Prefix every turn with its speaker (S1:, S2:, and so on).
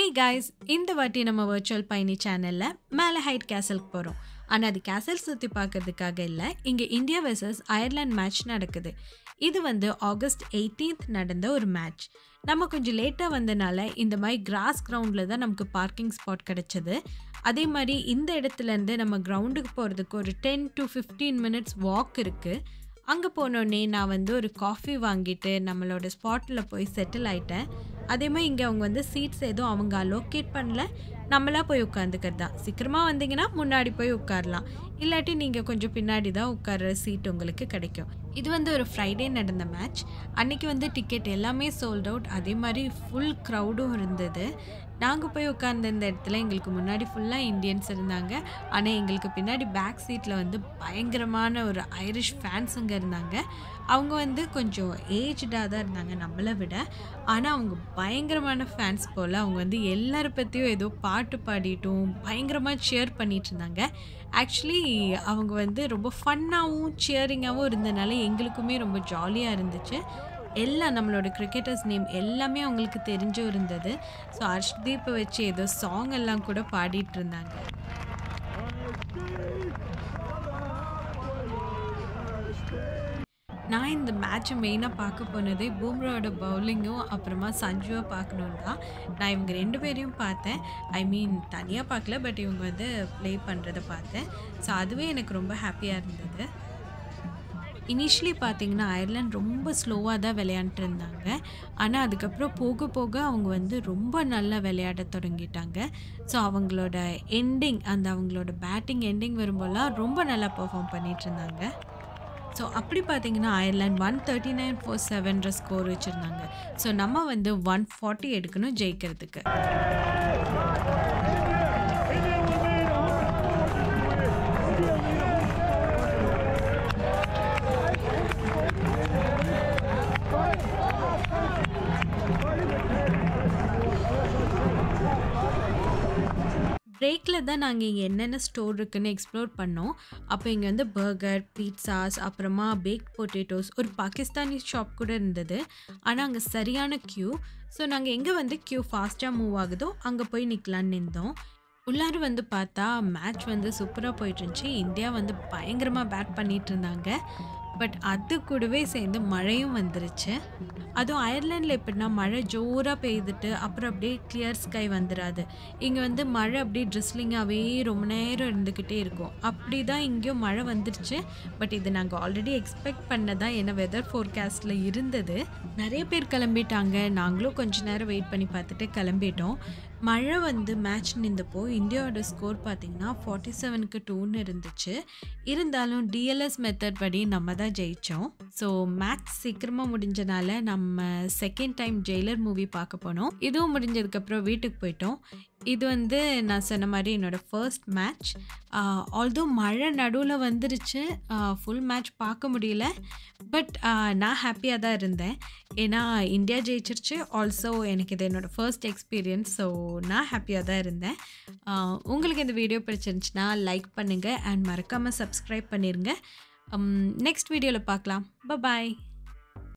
S1: hi guys இந்த வாட்டி நம்ம வர்ச்சுவல் பயணி சேனலில் மேலே ஹைட் கேசலுக்கு போகிறோம் ஆனால் அது கேசல் சுற்றி பார்க்கறதுக்காக இல்லை இங்கே இந்தியா வெர்சஸ் அயர்லாந்து மேட்ச் நடக்குது இது வந்து ஆகஸ்ட் 18th நடந்த ஒரு மேட்ச் நம்ம கொஞ்சம் லேட்டாக வந்தனால இந்த மாதிரி கிராஸ் கிரவுண்டில் தான் நமக்கு பார்க்கிங் ஸ்பாட் கிடச்சிது அதே மாதிரி இந்த இடத்துலேருந்து நம்ம கிரவுண்டுக்கு போகிறதுக்கு ஒரு ten to fifteen minutes walk இருக்குது அங்கே போனோடனே நான் வந்து ஒரு காஃபி வாங்கிட்டு நம்மளோட ஸ்பாட்டில் போய் செட்டில் ஆயிட்டேன் அதே மாதிரி இங்கே அவங்க வந்து சீட்ஸ் எதுவும் அவங்க அலோகேட் பண்ணல நம்மளா போய் உட்காந்துக்கிறது தான் சீக்கிரமாக வந்தீங்கன்னா முன்னாடி போய் உட்காரலாம் இல்லாட்டி நீங்கள் கொஞ்சம் பின்னாடி தான் உட்கார்ற சீட் உங்களுக்கு கிடைக்கும் இது வந்து ஒரு ஃப்ரைடே நடந்த மேட்ச் அன்னைக்கு வந்து டிக்கெட் எல்லாமே சோல்ட் அவுட் அதே மாதிரி ஃபுல் க்ரௌடும் இருந்தது நாங்கள் போய் உட்கார்ந்த இந்த இடத்துல எங்களுக்கு முன்னாடி ஃபுல்லாக இந்தியன்ஸ் இருந்தாங்க ஆனால் எங்களுக்கு பின்னாடி பேக் சீட்டில் வந்து பயங்கரமான ஒரு ஐரிஷ் ஃபேன்ஸுங்க இருந்தாங்க அவங்க வந்து கொஞ்சம் ஏஜ்டாக தான் இருந்தாங்க நம்மளை விட ஆனால் அவங்க பயங்கரமான ஃபேன்ஸ் போல் அவங்க வந்து எல்லாரை பற்றியும் ஏதோ பாட்டு பாடிட்டும் பயங்கரமாக சேர் பண்ணிட்டு இருந்தாங்க ஆக்சுவலி அவங்க வந்து ரொம்ப ஃபன்னாகவும் சியரிங்காகவும் இருந்தனால எங்களுக்குமே ரொம்ப ஜாலியாக இருந்துச்சு எல்லாம் நம்மளோட கிரிக்கெட்டர்ஸ் நேம் எல்லாமே அவங்களுக்கு தெரிஞ்சும் இருந்தது ஸோ அர்ஷ்தீப்பை வச்சு ஏதோ சாங் எல்லாம் கூட பாடிட்டு இருந்தாங்க நான் இந்த மேட்சை மெயினாக பார்க்க போனதே பூம்ராவோட பவுலிங்கும் அப்புறமா சஞ்சுவை பார்க்கணுன்னு தான் நான் இவங்க ரெண்டு பேரையும் பார்த்தேன் ஐ மீன் தனியாக பார்க்கல பட் இவங்க வந்து ப்ளே பண்ணுறதை பார்த்தேன் ஸோ அதுவே எனக்கு ரொம்ப ஹாப்பியாக இருந்தது இனிஷியலி பார்த்தீங்கன்னா அயர்லாந்து ரொம்ப ஸ்லோவாக தான் விளையாண்டுட்டு இருந்தாங்க ஆனால் அதுக்கப்புறம் போக போக அவங்க வந்து ரொம்ப நல்லா விளையாட தொடங்கிட்டாங்க ஸோ அவங்களோட எண்டிங் அந்த அவங்களோட பேட்டிங் எண்டிங் வரும்போதெல்லாம் ரொம்ப நல்லா பெர்ஃபார்ம் பண்ணிட்டு இருந்தாங்க ஸோ அப்படி பார்த்தீங்கன்னா Ireland one thirty nine for செவன்ற ஸ்கோர் வச்சுருந்தாங்க ஸோ நம்ம வந்து ஒன் ஃபார்ட்டி எடுக்கணும் ஜெயிக்கிறதுக்கு பிரேக்கில் தான் நாங்கள் இங்கே என்னென்ன ஸ்டோர் இருக்குன்னு எக்ஸ்ப்ளோர் பண்ணோம் அப்போ இங்கே வந்து பர்கர் பீட்சாஸ் அப்புறமா பேக் பொட்டேட்டோஸ் ஒரு பாகிஸ்தானி ஷாப் கூட இருந்தது ஆனால் அங்கே சரியான க்யூ ஸோ நாங்கள் எங்கே வந்து க்யூ ஃபாஸ்ட்டாக மூவ் ஆகுதோ அங்கே போய் நிற்கலான்னு நின்றோம் உள்ளார வந்து பார்த்தா மேட்ச் வந்து சூப்பராக போயிட்டு இருந்துச்சு இந்தியா வந்து பயங்கரமாக பேட் பண்ணிட்டு இருந்தாங்க பட் அது கூடவே சேர்ந்து மழையும் வந்துருச்சு அதுவும் அயர்லாண்டில் எப்படின்னா மழை ஜோராக பெய்துட்டு அப்புறம் அப்படியே கிளியர் ஸ்கை வந்துடாது இங்கே வந்து மழை அப்படியே ட்ரிஸ்லிங்காகவே ரொம்ப நேரம் இருந்துக்கிட்டே இருக்கும் அப்படி தான் இங்கேயும் மழை வந்துருச்சு பட் இது நாங்கள் ஆல்ரெடி எக்ஸ்பெக்ட் பண்ணதான் ஏன்னா வெதர் ஃபோர்காஸ்ட்டில் இருந்தது நிறைய பேர் கிளம்பிட்டாங்க நாங்களும் கொஞ்ச நேரம் வெயிட் பண்ணி பார்த்துட்டு கிளம்பிட்டோம் மழை வந்து மேட்ச் நின்றப்போ இந்தியாவோட ஸ்கோர் பார்த்தீங்கன்னா ஃபார்ட்டி செவனுக்கு டூன்னு இருந்துச்சு இருந்தாலும் டிஎல்எஸ் மெத்தட் படி நம்ம தான் ஜெயித்தோம் ஸோ மேட்ச் சீக்கிரமாக முடிஞ்சனால நம்ம செகண்ட் டைம் ஜெயிலர் மூவி பார்க்க போனோம் இதுவும் முடிஞ்சதுக்கப்புறம் வீட்டுக்கு போயிட்டோம் இது வந்து நான் சொன்ன மாதிரி என்னோடய ஃபர்ஸ்ட் மேட்ச் ஆல்தோ மழை நடுவில் வந்துருச்சு ஃபுல் மேட்ச் பார்க்க முடியல பட் நான் ஹாப்பியாக தான் இருந்தேன் ஏன்னா இந்தியா ஜெயிச்சிருச்சு ஆல்சோ எனக்கு இது என்னோடய ஃபர்ஸ்ட் எக்ஸ்பீரியன்ஸ் ஸோ நான் ஹாப்பியாக தான் இருந்தேன் உங்களுக்கு இந்த வீடியோ பிடிச்சிருந்துச்சுன்னா லைக் பண்ணுங்கள் அண்ட் மறக்காமல் சப்ஸ்கிரைப் பண்ணிடுங்க நெக்ஸ்ட் வீடியோவில் பார்க்கலாம் பாய்